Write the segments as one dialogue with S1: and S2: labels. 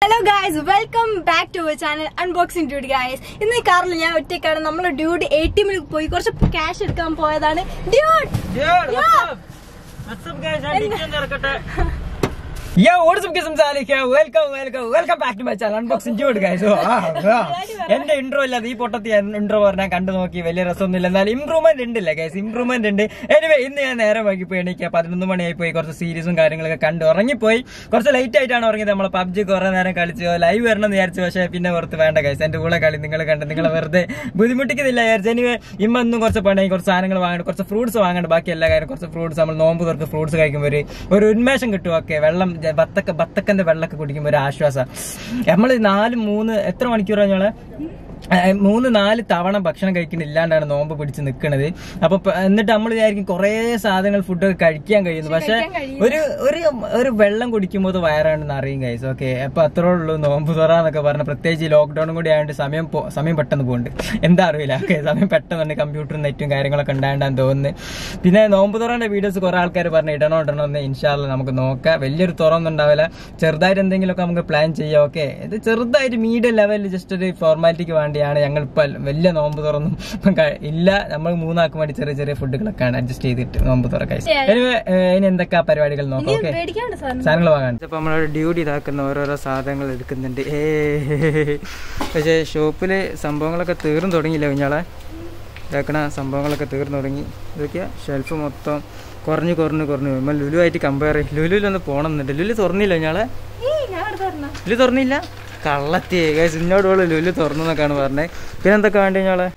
S1: Hello guys welcome back to our channel unboxing dude guys ഇന്ന് ഈ കാറിൽ ഞാൻ ഒറ്റയ്ക്കാണ് നമ്മൾ ഡ്യൂട്ടി എ ടി എമ്മിൽ പോയി കുറച്ച് ക്യാഷ് എടുക്കാൻ പോയതാണ് dude
S2: Dude,
S1: Yeah.
S2: what's up? What's up, guys? ഞാൻ ഡിക്കി ഒന്ന് ഇറക്കട്ടെ. Yo, what is up, guys? I'm Salih here. Welcome, welcome, welcome back to my channel. Unboxing Dude, guys. Oh, ah, ah. എന്റെ intro ഇല്ലാതെ ഈ പൊട്ടത്തി intro പറഞ്ഞാൽ കണ്ടു നോക്കി വലിയ രസമൊന്നുമില്ല എന്നാൽ ഇമ്പ്രൂവ്മെന്റ് ഉണ്ടല്ലേ ഗൈസ് ഇമ്പ്രൂവ്മെന്റ് ഉണ്ട് എനിവേ ഇന്ന് ഞാൻ നേരെ വൈകി പോയി എനിക്ക് പതിനൊന്ന് മണിയായി പോയി കുറച്ച് സീരീസും കാര്യങ്ങളൊക്കെ കണ്ട് ഉറങ്ങിപ്പോയി കുറച്ച് ലേറ്റ് ആയിട്ടാണ് ഉറങ്ങിയത് നമ്മൾ പബ്ജി കുറെ നേരം കളിച്ചു ലൈവ് വരണം എന്ന് വിചാരിച്ചു പക്ഷേ പിന്നെ പുറത്ത് വേണ്ട ഗൈസ് എന്റെ കൂടെ കളി നിങ്ങൾ കണ്ട് നിങ്ങൾ വെറുതെ ബുദ്ധിമുട്ടിക്കുന്നില്ല വിചാരിച്ചു എനിവേ ഇമ്മൊന്നും കുറച്ച് പണി കുറച്ച് സാധനങ്ങൾ വാങ്ങണം കുറച്ച് ഫ്രൂട്ട്സ് വാങ്ങണം ബാക്കി എല്ലാ കാര്യം കുറച്ച് ഫ്രൂട്ട്സ് നമ്മൾ നോമ്പ് തുറക്ക് ഫ്രൂട്ട്സ് കഴിക്കുമ്പോൾ ഒരു ഒരു ഉന്മേഷം കിട്ടും ഒക്കെ വെള്ളം ജ- ബത്തക്ക ബത്തക്കന്റെ വെള്ളമൊക്കെ കുടിക്കുമ്പോൾ ഒരു ആശ്വാസം നമ്മൾ നാല് മൂന്ന് എത്ര മണിക്കൂറാണ് ഞങ്ങള് ഏഹ് മൂന്ന് നാല് തവണ ഭക്ഷണം കഴിക്കുന്നില്ലാണ്ടാണ് നോമ്പ് പിടിച്ച് നിൽക്കുന്നത് അപ്പൊ പ- എന്നിട്ട് നമ്മൾ വിചാരിക്കും കുറേ സാധനങ്ങൾ ഫുഡൊക്കെ കഴിക്കാൻ കഴിയുന്നു പക്ഷെ
S1: കഴിക്കാൻ കഴിയില്ല.
S2: ഒരു ഒരു ഒരു വെള്ളം കുടിക്കുമ്പോൾ അത് വയറാണെന്ന് അറിയും കൈസ് ഓക്കെ അപ്പൊ അത്രേ ഉള്ളൂ നോമ്പ് തുറന്നൊക്കെ പറഞ്ഞ പ്രത്യേകിച്ച് ഈ ലോക്ക്ഡൌണും കൂടി ആയതുകൊണ്ട് സമയം പോ- സമയം പെട്ടെന്ന് പോകുന്നുണ്ട് എന്താ അറിയില്ല ഓക്കെ സമയം പെട്ടെന്ന് തന്നെ കമ്പ്യൂട്ടറും നെറ്റും കാര്യങ്ങളൊക്കെ ഉണ്ടാണ്ടാന്ന് തോന്നുന്നു പിന്നെ നോമ്പ് തുറന്റെ വീഡിയോസ് കുറെ ആൾക്കാർ പറഞ്ഞു ഇടണോ ഇടണോ എന്ന് ഇൻഷാല്ല നമുക്ക് നോക്കാം വലിയൊരു തുറൊന്നും ഉണ്ടാവില്ല ചെറുതായിട്ട് എന്തെങ്കിലുമൊക്കെ നമുക്ക് പ്ലാൻ ചെയ്യാം ഓക്കെ ഇത് ചെറുതായിട്ട് മീഡിയം ലെവലിൽ ജസ്റ്റ് ഒരു ഫോർമാലിറ്റിക്ക് വേണ്ടിയാണ് ഞങ്ങൾ ഇപ്പൊ വലിയ നോമ്പ് തുറന്നും ഇപ്പം ക- ഇല്ല നമ്മൾ മൂന്നാൾക്ക് വേണ്ടി ചെറിയ ചെറിയ ഫുഡുകളൊക്കെയാണ് അഡ്ജസ്റ്റ് ചെയ്തിട്ട് നോമ്പ് തുറ കഴിച്ചത്
S1: Yeah.
S2: Anyway, ഏഹ് ഇനി എന്തൊക്കെ പരിപാടികൾ നോക്കാം
S1: ഇനി
S2: ഓക്കെ
S1: പേടിക്കാണ്ട് സാർ
S2: സാധനങ്ങൾ വാങ്ങാൻ ഇപ്പൊ നമ്മളവിടെ ഡ്യൂട്ടി ഇതാക്കുന്ന ഓരോരോ സാധനങ്ങൾ എടുക്കുന്നുണ്ട് ഏ പക്ഷേ ഷോപ്പില് സംഭവങ്ങളൊക്കെ തീർന്നു തുടങ്ങിയില്ല കുഞ്ഞാളെ ഇതാക്കണ സംഭവങ്ങളൊക്കെ തീർന്നു തുടങ്ങി ഇതൊക്കെയാ ഷെൽഫ് മൊത്തം കുറഞ്ഞു കുറഞ്ഞു കുറഞ്ഞു നമ്മൾ ലുലു ആയിട്ട് കമ്പയർ ചെയ്യും ലുലുവിലൊന്ന് പോകണം എന്നുണ്ട് ലുലു തുറന്നില്ല കുഞ്ഞാളെ
S1: ഞാൻ ഇവിടെ തരണം
S2: ലുലു തുറന്നില്ല കള്ളത്തി ഗൈസ് ഇന്നോട് പോലും ലുലു തുറന്നു എന്നൊക്കെയാണ് പറഞ്ഞത് പിന്നെ എന്തൊക്കെ വേണ്ടി കുഞ്ഞാളെ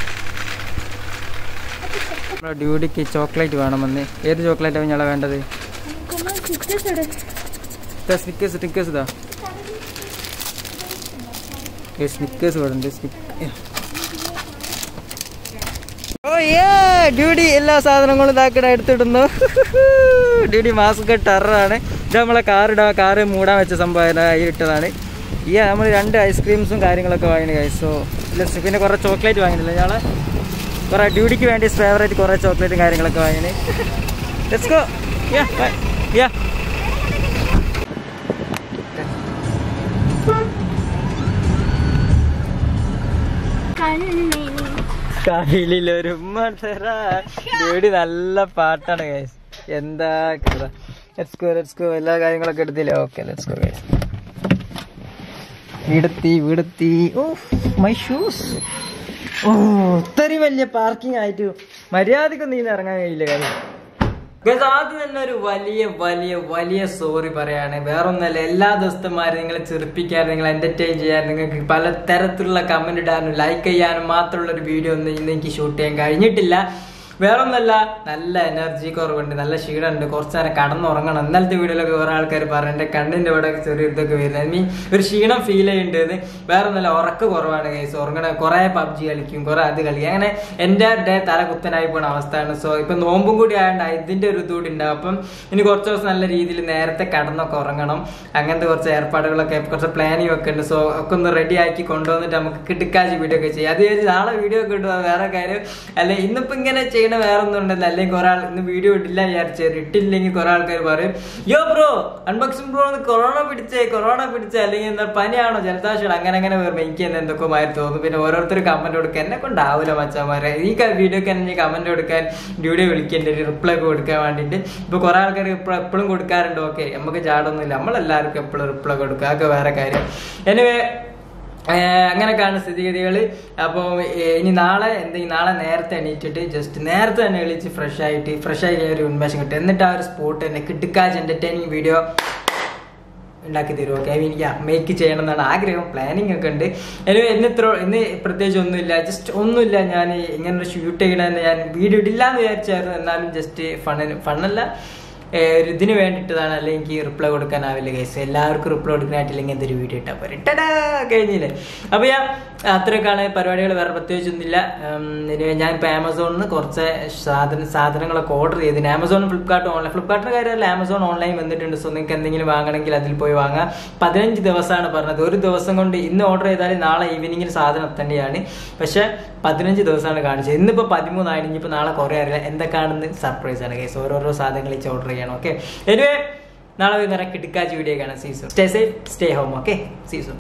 S2: നമ്മുടെ ഡ്യൂട്ടിക്ക് ചോക്ലേറ്റ് വേണമെന്ന് ഏത് ചോക്ലേറ്റാണ് കുഞ്ഞാളെ വേണ്ടത് ഇതാ സ്നിക്കേഴ്സ് സ്നിക്കേഴ്സ് ഇതാ സ്നിക്കേഴ്സ് വേണ്ട ഓ ഏ ഡ്യൂട്ടി എല്ലാ സാധനങ്ങളും ഇതാക്കട എടുത്തിടുന്നു ഡ്യൂട്ടി മാസ്ക് ടെററാണ് ഇത് നമ്മളെ കാർ ഇടാ കാറ് മൂടാൻ വെച്ച സംഭവം അതിൽ ഇട്ടതാണ് ഈ നമ്മൾ രണ്ട് ഐസ്ക്രീംസും കാര്യങ്ങളൊക്കെ വാങ്ങിന് കൈസോ പിന്നെ കുറേ ചോക്ലേറ്റ് വാങ്ങിയില്ല ഞങ്ങളെ കുറേ ഡ്യൂട്ടിക്ക് വേണ്ടി ഫേവറേറ്റ് കുറേ ചോക്ലേറ്റും കാര്യങ്ങളൊക്കെ വാങ്ങിന് ലെറ്റ്സ് ഗോ യാ യാ
S1: കണ്ണേ
S2: കയ്യിലൊരു മധുര ഡ്യൂട്ടി നല്ല പാട്ടാണ് ഗൈസ് എന്താ കഥ ലെറ്റ്സ് ഗോ ലെറ്റ്സ് ഗോ എല്ലാ കാര്യങ്ങളൊക്കെ എടുത്തില്ലേ ഓക്കെ ലെറ്റ്സ് ഗോ ഗൈസ് വീടെത്തി വീടെത്തി ഓ മൈ ഷൂസ് ഓ ഇത്രയും വലിയ പാർക്കിംഗ് ആയിട്ട് മര്യാദക്കൊന്നും ഇന്ന് ഇറങ്ങാൻ കഴിയില്ല കാര്യം Guys, ആദ്യം തന്നെ ഒരു വലിയ വലിയ വലിയ സോറി പറയാണ് വേറൊന്നല്ല എല്ലാ ദിവസത്തുമാരും നിങ്ങളെ ചിരിപ്പിക്കാൻ നിങ്ങൾ എന്റർടൈൻ ചെയ്യാൻ നിങ്ങൾക്ക് പല തരത്തിലുള്ള കമന്റ് ഇടാനും ലൈക്ക് ചെയ്യാനും മാത്രമുള്ള ഒരു വീഡിയോ ഒന്നും ഇന്ന് എനിക്ക് ഷൂട്ട് ചെയ്യാൻ കഴിഞ്ഞിട്ടില്ല വേറൊന്നല്ല നല്ല എനർജി കുറവുണ്ട് നല്ല ക്ഷീണമുണ്ട് കുറച്ച് നേരം കടന്നുറങ്ങണം ഇന്നലത്തെ വീഡിയോയിലൊക്കെ കുറെ ആൾക്കാർ പറഞ്ഞു എന്റെ കണ്ണിന്റെ ഇവിടെ ചെറിയ ഇതൊക്കെ വരുന്നത് ഐ മീൻ ഒരു ക്ഷീണം ഫീൽ ചെയ്യുന്നുണ്ട് വേറെ ഒന്നല്ല ഉറക്ക കുറവാണ് കേസ് ഉറങ്ങണ കുറെ പബ്ജി കളിക്കും കുറെ അത് കളിക്കും അങ്ങനെ എന്റെ ഡേ തല കുത്തനായി പോണ അവസ്ഥയാണ് സോ ഇപ്പൊ നോമ്പും കൂടി ആയതുകൊണ്ട് ഇതിന്റെ ഒരു ഇതുകൂടി ഉണ്ടാവും അപ്പം ഇനി കുറച്ച് ദിവസം നല്ല രീതിയിൽ നേരത്തെ കടന്നൊക്കെ ഉറങ്ങണം അങ്ങനത്തെ കുറച്ച് ഏർപ്പാടുകളൊക്കെ കുറച്ച് പ്ലാനിങ് ഒക്കെ ഉണ്ട് സോ ഒക്കെ ഒന്ന് റെഡി ആക്കി കൊണ്ടുവന്നിട്ട് നമുക്ക് കിടക്കാച്ചി വീഡിയോ ഒക്കെ ചെയ്യാം അത് വിചാരിച്ച് നാളെ വീഡിയോ ഒക്കെ ഇടുക വേറെ കാര്യം അല്ലെ ഇന്നിപ്പോ ഇങ്ങനെ ചെയ്യണ വേറെ ഒന്നും ഉണ്ടല്ലോ അല്ലെങ്കിൽ കുറെ ആൾ ഇന്ന് വീഡിയോ ഇട്ടില്ല വിചാരിച്ചു ഇട്ടില്ലെങ്കിൽ കുറെ ആൾക്കാർ പറയും yo bro unboxing bro corona പിടിച്ചേ കൊറോണ പിടിച്ചേ അല്ലെങ്കിൽ എന്താ പനിയാണോ ജലദോഷം അങ്ങനെ അങ്ങനെ വരുമ്പോ എനിക്ക് തന്നെ എന്തൊക്കെ മാറി തോന്നും പിന്നെ ഓരോരുത്തർ കമന്റ് കൊടുക്കാൻ എന്നെ കൊണ്ടാവില്ല മച്ചാമാരെ ഈ വീഡിയോക്ക് തന്നെ കമന്റ് കൊടുക്കാൻ വീഡിയോ വിളിക്കേണ്ടി ഒരു റിപ്ലൈ ഒക്കെ കൊടുക്കാൻ വേണ്ടിയിട്ട് ഇപ്പൊ കുറെ ആൾക്കാർ എപ്പോഴും കൊടുക്കാറുണ്ട് ഓക്കെ നമുക്ക് ചാടൊന്നുമില്ല നമ്മളെല്ലാവർക്കും എപ്പോഴും റിപ്ലൈ കൊടുക്കുക അതൊക്കെ വേറെ കാര്യം എനിവേ അങ്ങനെയൊക്കെയാണ് സ്ഥിതിഗതികൾ അപ്പോൾ ഇനി നാളെ എന്തെങ്കിലും നാളെ നേരത്തെ എണീറ്റിട്ട് ജസ്റ്റ് നേരത്തെ തന്നെ എണീച്ച് ഫ്രഷ് ആയിട്ട് ഫ്രഷ് ആയി ഒരു ഉന്മേഷം കിട്ടും എന്നിട്ട് ആ ഒരു സ്പോട്ട് തന്നെ കിട്ടുക്കാച്ച് എന്റർടൈനിങ് വീഡിയോ ഉണ്ടാക്കി തരും okay I mean yeah make ചെയ്യണം എന്നാണ് ആഗ്രഹം പ്ലാനിങ് ഒക്കെ ഉണ്ട് എനിവേ ഇന്ന് ഇത്ര ഇന്ന് പ്രത്യേകിച്ച് ഒന്നുമില്ല ജസ്റ്റ് ഒന്നുമില്ല ഞാൻ ഇങ്ങനെ ഷൂട്ട് ചെയ്യണമെന്ന് ഞാൻ വീഡിയോ ഇടില്ല എന്ന് വിചാരിച്ചായിരുന്നു എന്നാലും ജസ്റ്റ് ഫണ്ണിന് ഫണ്ണല്ല ഏഹ് ഒരു ഇതിന് വേണ്ടിയിട്ടതാണ് അല്ലെങ്കിൽ എനിക്ക് റിപ്ലൈ കൊടുക്കാനാവില്ല കേസ് എല്ലാവർക്കും റിപ്ലൈ കൊടുക്കാനായിട്ടില്ലെങ്കിൽ എന്തൊരു വീഡിയോ ഇട്ടാൽ പോരെ ഇട്ടടാ കഴിഞ്ഞില്ലേ അപ്പോൾ ഞാൻ അത്രയൊക്കെയാണ് പരിപാടികൾ വേറെ പ്രത്യേകിച്ചൊന്നുമില്ല ഉം, ഇനി ഞാൻ ഇപ്പോൾ ആമസോണിൽ നിന്ന് കുറച്ച് സാധന സാധനങ്ങളൊക്കെ ഓർഡർ ചെയ്തിന് ആമസോൺ ഫ്ലിപ്കാർട്ട് ഓൺലൈൻ ഫ്ലിപ്കാർട്ടിൻ്റെ കാര്യമല്ല ആമസോൺ ഓൺലൈൻ വന്നിട്ടുണ്ട് സോ നിങ്ങൾക്ക് എന്തെങ്കിലും വാങ്ങണമെങ്കിൽ അതിൽ പോയി വാങ്ങാം പതിനഞ്ച് ദിവസമാണ് പറഞ്ഞത് ഒരു ദിവസം കൊണ്ട് ഇന്ന് ഓർഡർ ചെയ്താൽ നാളെ ഈവനിങ്ങിൽ സാധനം എത്തേണ്ടതാണ് പക്ഷെ പതിനഞ്ച് ദിവസമാണ് കാണിച്ചത് ഇന്നിപ്പോൾ പതിമൂന്നായിരുന്നു ഇനിയിപ്പോൾ നാളെ കുറേ അറിയില്ല എന്തൊക്കെയാണെന്ന് സർപ്രൈസ് ആണ് കേസ് ഓരോരോ സാധനങ്ങൾ വെച്ച് ഓർഡർ ചെയ്യണം ഓക്കെ എനിവേ നാളെ വൈകുന്നേരം കിടക്കാച്ച് വീഡിയോ കാണാം see soon stay safe stay home okay season